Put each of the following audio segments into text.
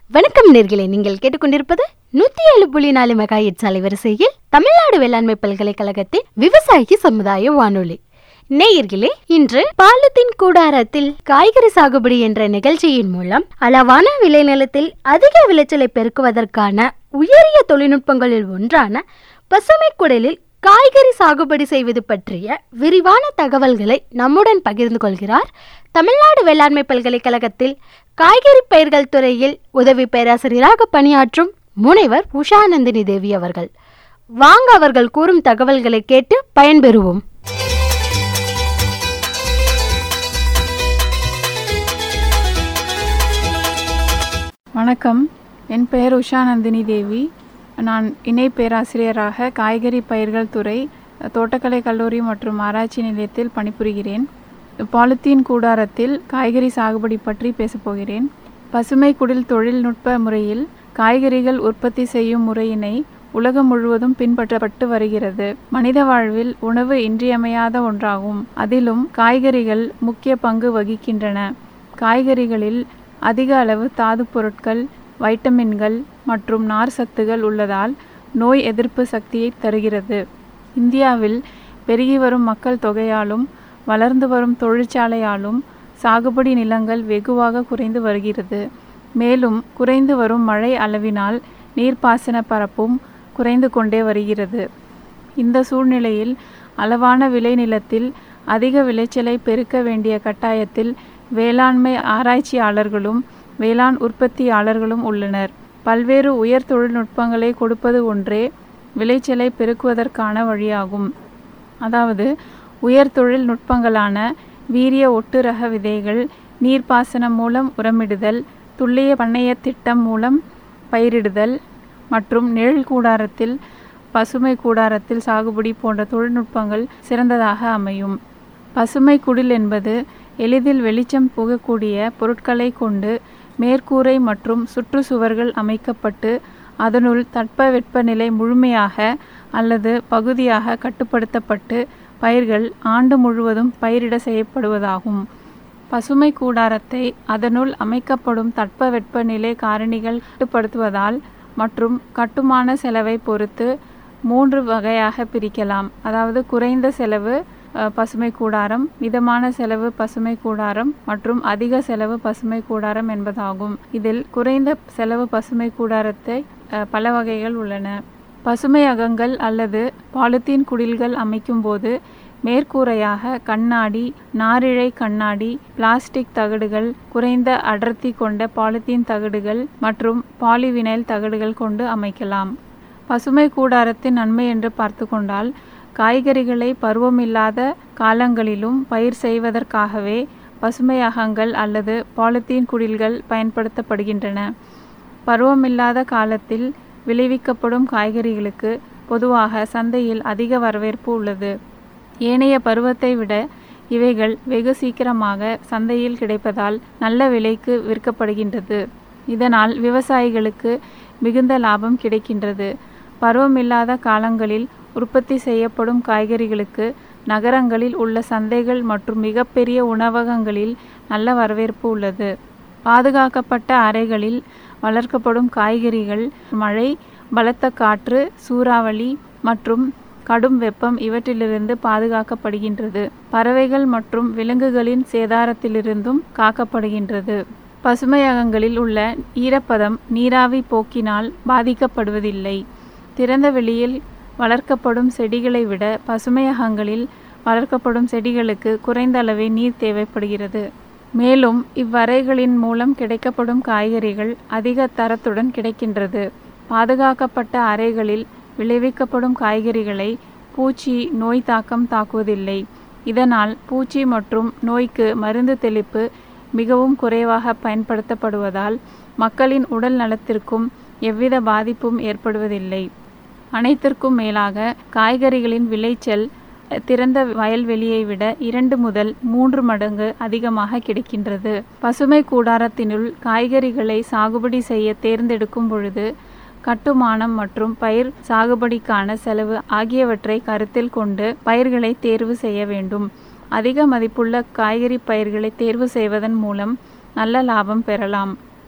வணக்கம் நேர்களே நீங்கள் கேட்டுக்கொண்டிருப்பது நூத்தி ஏழு புள்ளி நாலு மெகா எட்ஸ் அலைவரிசையில் தமிழ்நாடு வேளாண்மை பல்கலைக்கழகத்தின் விவசாயி சமுதாய வானொலி நேயர்களே இன்று பாலத்தின் கூடாரத்தில் காய்கறி சாகுபடி என்ற நிகழ்ச்சியின் மூலம் அளவான விளைநிலத்தில் அதிக விளைச்சலை பெருக்குவதற்கான உயரிய தொழில்நுட்பங்களில் ஒன்றான பசுமை குடலில் காய்கறி சாகுபடி செய்வது பற்றிய விரிவான தகவல்களை நம்முடன் பகிர்ந்து கொள்கிறார் தமிழ்நாடு வேளாண்மை பல்கலைக்கழகத்தில் காய்கறி பயிர்கள் துறையில் உதவி பேராசிரியராக பணியாற்றும் முனைவர் உஷாநந்தினி தேவி அவர்கள் வாங்க அவர்கள் கூறும் தகவல்களை கேட்டு பயன்பெறுவோம் வணக்கம் என் பெயர் உஷா நந்தினி தேவி நான் இணை பேராசிரியராக காய்கறி பயிர்கள் துறை தோட்டக்கலை கல்லூரி மற்றும் ஆராய்ச்சி நிலையத்தில் பணிபுரிகிறேன் பாலித்தீன் கூடாரத்தில் காய்கறி சாகுபடி பற்றி பேசப்போகிறேன் பசுமை குடில் தொழில்நுட்ப முறையில் காய்கறிகள் உற்பத்தி செய்யும் முறையினை உலகம் முழுவதும் பின்பற்றப்பட்டு வருகிறது மனித வாழ்வில் உணவு இன்றியமையாத ஒன்றாகும் அதிலும் காய்கறிகள் முக்கிய பங்கு வகிக்கின்றன காய்கறிகளில் அதிக அளவு தாது பொருட்கள் வைட்டமின்கள் மற்றும் நார் சத்துகள் உள்ளதால் நோய் எதிர்ப்பு சக்தியை தருகிறது இந்தியாவில் பெருகி வரும் மக்கள் தொகையாலும் வளர்ந்து வரும் தொழிற்சாலையாலும் சாகுபடி நிலங்கள் வெகுவாக குறைந்து வருகிறது மேலும் குறைந்து வரும் மழை அளவினால் நீர்ப்பாசன பரப்பும் குறைந்து கொண்டே வருகிறது இந்த சூழ்நிலையில் அளவான விளைநிலத்தில் அதிக விளைச்சலை பெருக்க வேண்டிய கட்டாயத்தில் வேளாண்மை ஆராய்ச்சியாளர்களும் வேளாண் உற்பத்தியாளர்களும் உள்ளனர் பல்வேறு உயர் தொழில்நுட்பங்களை கொடுப்பது ஒன்றே விளைச்சலை பெருக்குவதற்கான வழியாகும் அதாவது உயர் தொழில்நுட்பங்களான வீரிய ஒட்டு ரக விதைகள் நீர்ப்பாசனம் மூலம் உரமிடுதல் துல்லிய பண்ணைய திட்டம் மூலம் பயிரிடுதல் மற்றும் நிழல் கூடாரத்தில் பசுமை கூடாரத்தில் சாகுபடி போன்ற தொழில்நுட்பங்கள் சிறந்ததாக அமையும் பசுமை குடில் என்பது எளிதில் வெளிச்சம் புகக்கூடிய பொருட்களை கொண்டு மேற்கூரை மற்றும் சுற்றுச்சுவர்கள் அமைக்கப்பட்டு அதனுள் தட்பவெப்பநிலை முழுமையாக அல்லது பகுதியாக கட்டுப்படுத்தப்பட்டு பயிர்கள் ஆண்டு முழுவதும் பயிரிட செய்யப்படுவதாகும் பசுமை கூடாரத்தை அதனுள் அமைக்கப்படும் தட்பவெப்பநிலை காரணிகள் கட்டுப்படுத்துவதால் மற்றும் கட்டுமான செலவை பொறுத்து மூன்று வகையாக பிரிக்கலாம் அதாவது குறைந்த செலவு பசுமை கூடாரம் மிதமான செலவு பசுமை கூடாரம் மற்றும் அதிக செலவு பசுமை கூடாரம் என்பதாகும் இதில் குறைந்த செலவு பசுமை கூடாரத்தை பல வகைகள் உள்ளன பசுமை அகங்கள் அல்லது பாலித்தீன் குடில்கள் அமைக்கும்போது மேற்கூரையாக கண்ணாடி நாரிழை கண்ணாடி பிளாஸ்டிக் தகடுகள் குறைந்த அடர்த்தி கொண்ட பாலித்தீன் தகடுகள் மற்றும் பாலிவினைல் தகடுகள் கொண்டு அமைக்கலாம் பசுமை கூடாரத்தின் நன்மை என்று பார்த்து கொண்டால் காய்கறிகளை பருவமில்லாத காலங்களிலும் பயிர் செய்வதற்காகவே பசுமையகங்கள் அல்லது பாலித்தீன் குடில்கள் பயன்படுத்தப்படுகின்றன பருவமில்லாத காலத்தில் விளைவிக்கப்படும் காய்கறிகளுக்கு பொதுவாக சந்தையில் அதிக வரவேற்பு உள்ளது ஏனைய பருவத்தை விட இவைகள் வெகு சீக்கிரமாக சந்தையில் கிடைப்பதால் நல்ல விலைக்கு விற்கப்படுகின்றது இதனால் விவசாயிகளுக்கு மிகுந்த லாபம் கிடைக்கின்றது பருவமில்லாத காலங்களில் உற்பத்தி செய்யப்படும் காய்கறிகளுக்கு நகரங்களில் உள்ள சந்தைகள் மற்றும் மிகப்பெரிய உணவகங்களில் நல்ல வரவேற்பு உள்ளது பாதுகாக்கப்பட்ட அறைகளில் வளர்க்கப்படும் காய்கறிகள் மழை பலத்த காற்று சூறாவளி மற்றும் கடும் வெப்பம் இவற்றிலிருந்து பாதுகாக்கப்படுகின்றது பறவைகள் மற்றும் விலங்குகளின் சேதாரத்திலிருந்தும் காக்கப்படுகின்றது பசுமையகங்களில் உள்ள ஈரப்பதம் நீராவி போக்கினால் பாதிக்கப்படுவதில்லை திறந்த வெளியில் வளர்க்கப்படும் செடிகளை விட பசுமையகங்களில் வளர்க்கப்படும் செடிகளுக்கு குறைந்த அளவே நீர் தேவைப்படுகிறது மேலும் இவ்வறைகளின் மூலம் கிடைக்கப்படும் காய்கறிகள் அதிக தரத்துடன் கிடைக்கின்றது பாதுகாக்கப்பட்ட அறைகளில் விளைவிக்கப்படும் காய்கறிகளை பூச்சி நோய் தாக்கம் தாக்குவதில்லை இதனால் பூச்சி மற்றும் நோய்க்கு மருந்து தெளிப்பு மிகவும் குறைவாக பயன்படுத்தப்படுவதால் மக்களின் உடல் நலத்திற்கும் எவ்வித பாதிப்பும் ஏற்படுவதில்லை அனைத்திற்கும் மேலாக காய்கறிகளின் விளைச்சல் திறந்த வயல்வெளியை விட இரண்டு முதல் மூன்று மடங்கு அதிகமாக கிடைக்கின்றது பசுமை கூடாரத்தினுள் காய்கறிகளை சாகுபடி செய்ய தேர்ந்தெடுக்கும் பொழுது கட்டுமானம் மற்றும் பயிர் சாகுபடிக்கான செலவு ஆகியவற்றை கருத்தில் கொண்டு பயிர்களை தேர்வு செய்ய வேண்டும் அதிக மதிப்புள்ள காய்கறி பயிர்களை தேர்வு செய்வதன் மூலம் நல்ல லாபம் பெறலாம்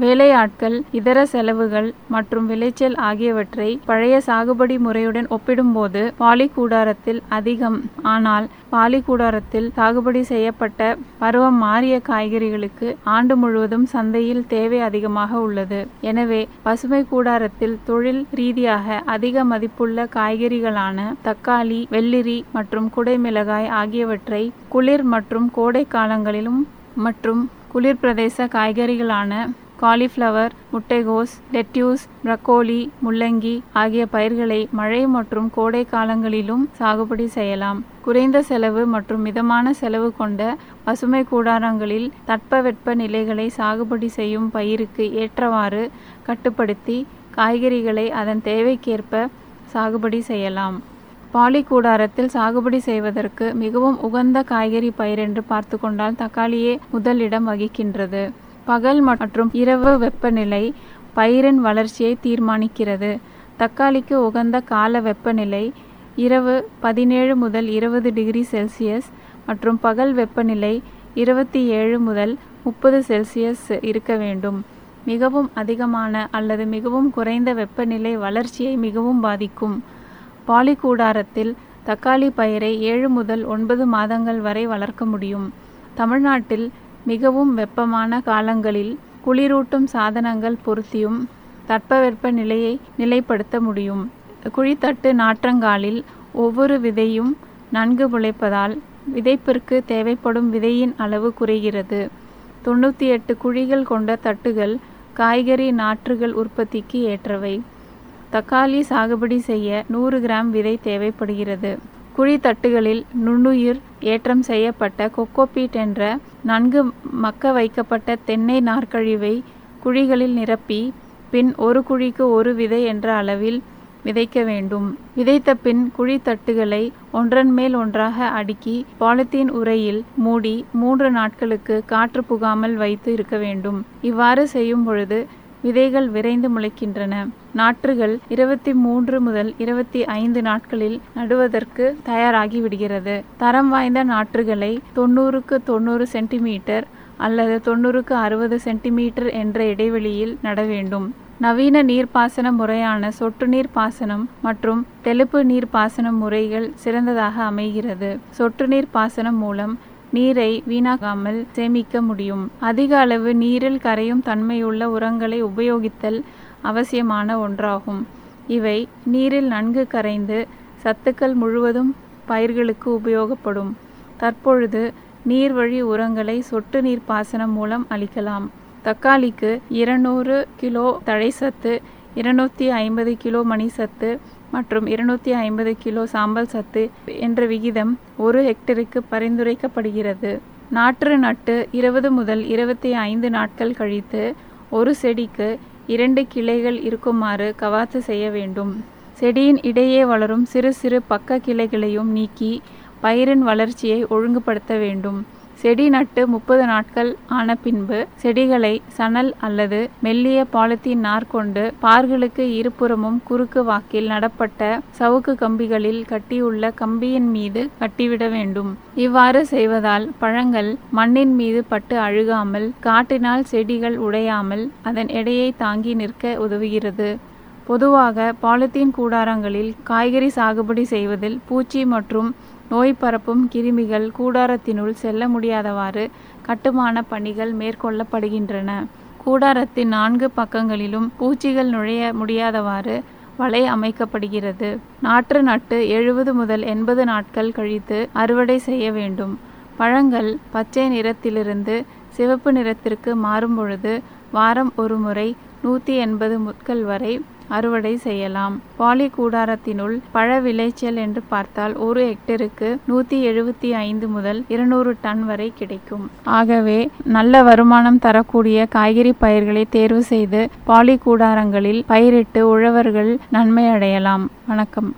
வேலையாட்கள் இதர செலவுகள் மற்றும் விளைச்சல் ஆகியவற்றை பழைய சாகுபடி முறையுடன் ஒப்பிடும்போது பாலி கூடாரத்தில் அதிகம் ஆனால் பாலி கூடாரத்தில் சாகுபடி செய்யப்பட்ட பருவம் மாறிய காய்கறிகளுக்கு ஆண்டு முழுவதும் சந்தையில் தேவை அதிகமாக உள்ளது எனவே பசுமை கூடாரத்தில் தொழில் ரீதியாக அதிக மதிப்புள்ள காய்கறிகளான தக்காளி வெள்ளிரி மற்றும் குடைமிளகாய் ஆகியவற்றை குளிர் மற்றும் கோடை காலங்களிலும் மற்றும் குளிர் பிரதேச காய்கறிகளான காலிஃப்ளவர் முட்டைகோஸ் லெட்யூஸ் ப்ரக்கோலி முள்ளங்கி ஆகிய பயிர்களை மழை மற்றும் கோடை காலங்களிலும் சாகுபடி செய்யலாம் குறைந்த செலவு மற்றும் மிதமான செலவு கொண்ட பசுமை கூடாரங்களில் தட்பவெட்ப நிலைகளை சாகுபடி செய்யும் பயிருக்கு ஏற்றவாறு கட்டுப்படுத்தி காய்கறிகளை அதன் தேவைக்கேற்ப சாகுபடி செய்யலாம் பாலி கூடாரத்தில் சாகுபடி செய்வதற்கு மிகவும் உகந்த காய்கறி பயிர் என்று பார்த்து கொண்டால் தக்காளியே முதலிடம் வகிக்கின்றது பகல் மற்றும் இரவு வெப்பநிலை பயிரின் வளர்ச்சியை தீர்மானிக்கிறது தக்காளிக்கு உகந்த கால வெப்பநிலை இரவு பதினேழு முதல் இருபது டிகிரி செல்சியஸ் மற்றும் பகல் வெப்பநிலை இருபத்தி ஏழு முதல் முப்பது செல்சியஸ் இருக்க வேண்டும் மிகவும் அதிகமான அல்லது மிகவும் குறைந்த வெப்பநிலை வளர்ச்சியை மிகவும் பாதிக்கும் பாலிகூடாரத்தில் தக்காளி பயிரை ஏழு முதல் ஒன்பது மாதங்கள் வரை வளர்க்க முடியும் தமிழ்நாட்டில் மிகவும் வெப்பமான காலங்களில் குளிரூட்டும் சாதனங்கள் பொருத்தியும் தட்பவெப்ப நிலையை நிலைப்படுத்த முடியும் குழித்தட்டு நாற்றங்காலில் ஒவ்வொரு விதையும் நன்கு முளைப்பதால் விதைப்பிற்கு தேவைப்படும் விதையின் அளவு குறைகிறது தொண்ணூற்றி எட்டு குழிகள் கொண்ட தட்டுகள் காய்கறி நாற்றுகள் உற்பத்திக்கு ஏற்றவை தக்காளி சாகுபடி செய்ய நூறு கிராம் விதை தேவைப்படுகிறது குழி தட்டுகளில் நுண்ணுயிர் ஏற்றம் செய்யப்பட்ட கொக்கோபீட் என்ற நன்கு மக்க வைக்கப்பட்ட தென்னை நார்க்கழிவை குழிகளில் நிரப்பி பின் ஒரு குழிக்கு ஒரு விதை என்ற அளவில் விதைக்க வேண்டும் விதைத்த பின் குழி தட்டுகளை ஒன்றன் மேல் ஒன்றாக அடுக்கி பாலித்தீன் உரையில் மூடி மூன்று நாட்களுக்கு காற்று புகாமல் வைத்து இருக்க வேண்டும் இவ்வாறு செய்யும் பொழுது விதைகள் விரைந்து முளைக்கின்றன நாற்றுகள் இருபத்தி மூன்று முதல் இருபத்தி ஐந்து நாட்களில் நடுவதற்கு தயாராகி விடுகிறது தரம் வாய்ந்த நாற்றுகளை தொண்ணூறுக்கு தொண்ணூறு சென்டிமீட்டர் அல்லது தொண்ணூறுக்கு அறுபது சென்டிமீட்டர் என்ற இடைவெளியில் நட வேண்டும் நவீன நீர்ப்பாசன முறையான சொட்டு நீர் பாசனம் மற்றும் தெளிப்பு நீர் பாசன முறைகள் சிறந்ததாக அமைகிறது சொட்டு நீர் பாசனம் மூலம் நீரை வீணாக்காமல் சேமிக்க முடியும் அதிக அளவு நீரில் கரையும் தன்மையுள்ள உரங்களை உபயோகித்தல் அவசியமான ஒன்றாகும் இவை நீரில் நன்கு கரைந்து சத்துக்கள் முழுவதும் பயிர்களுக்கு உபயோகப்படும் தற்பொழுது நீர்வழி உரங்களை சொட்டு நீர் பாசனம் மூலம் அளிக்கலாம் தக்காளிக்கு இருநூறு கிலோ தழைசத்து இருநூற்றி ஐம்பது கிலோ மணிசத்து மற்றும் இருநூற்றி ஐம்பது கிலோ சாம்பல் சத்து என்ற விகிதம் ஒரு ஹெக்டருக்கு பரிந்துரைக்கப்படுகிறது நாற்று நட்டு இருபது முதல் இருபத்தி ஐந்து நாட்கள் கழித்து ஒரு செடிக்கு இரண்டு கிளைகள் இருக்குமாறு கவாத்து செய்ய வேண்டும் செடியின் இடையே வளரும் சிறு சிறு பக்க கிளைகளையும் நீக்கி பயிரின் வளர்ச்சியை ஒழுங்குபடுத்த வேண்டும் செடி நட்டு முப்பது நாட்கள் ஆன பின்பு செடிகளை சணல் அல்லது மெல்லிய பாலித்தீன் நார் கொண்டு பார்களுக்கு இருபுறமும் குறுக்கு வாக்கில் நடப்பட்ட சவுக்கு கம்பிகளில் கட்டியுள்ள கம்பியின் மீது கட்டிவிட வேண்டும் இவ்வாறு செய்வதால் பழங்கள் மண்ணின் மீது பட்டு அழுகாமல் காட்டினால் செடிகள் உடையாமல் அதன் எடையை தாங்கி நிற்க உதவுகிறது பொதுவாக பாலித்தீன் கூடாரங்களில் காய்கறி சாகுபடி செய்வதில் பூச்சி மற்றும் நோய் பரப்பும் கிருமிகள் கூடாரத்தினுள் செல்ல முடியாதவாறு கட்டுமான பணிகள் மேற்கொள்ளப்படுகின்றன கூடாரத்தின் நான்கு பக்கங்களிலும் பூச்சிகள் நுழைய முடியாதவாறு வலை அமைக்கப்படுகிறது நாற்று நட்டு எழுபது முதல் எண்பது நாட்கள் கழித்து அறுவடை செய்ய வேண்டும் பழங்கள் பச்சை நிறத்திலிருந்து சிவப்பு நிறத்திற்கு மாறும் பொழுது வாரம் ஒரு முறை நூற்றி எண்பது முட்கள் வரை அறுவடை செய்யலாம் பாலி கூடாரத்தினுள் பழ விளைச்சல் என்று பார்த்தால் ஒரு ஹெக்டருக்கு நூற்றி எழுபத்தி ஐந்து முதல் இருநூறு டன் வரை கிடைக்கும் ஆகவே நல்ல வருமானம் தரக்கூடிய காய்கறி பயிர்களை தேர்வு செய்து பாலி கூடாரங்களில் பயிரிட்டு உழவர்கள் நன்மை அடையலாம் வணக்கம்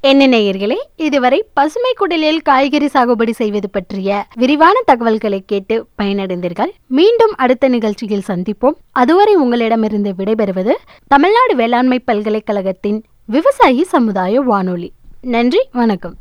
என்ன நேயர்களே இதுவரை பசுமை குடிலில் காய்கறி சாகுபடி செய்வது பற்றிய விரிவான தகவல்களை கேட்டு பயனடைந்தீர்கள் மீண்டும் அடுத்த நிகழ்ச்சியில் சந்திப்போம் அதுவரை உங்களிடமிருந்து விடைபெறுவது தமிழ்நாடு வேளாண்மை பல்கலைக்கழகத்தின் விவசாயி சமுதாய வானொலி நன்றி வணக்கம்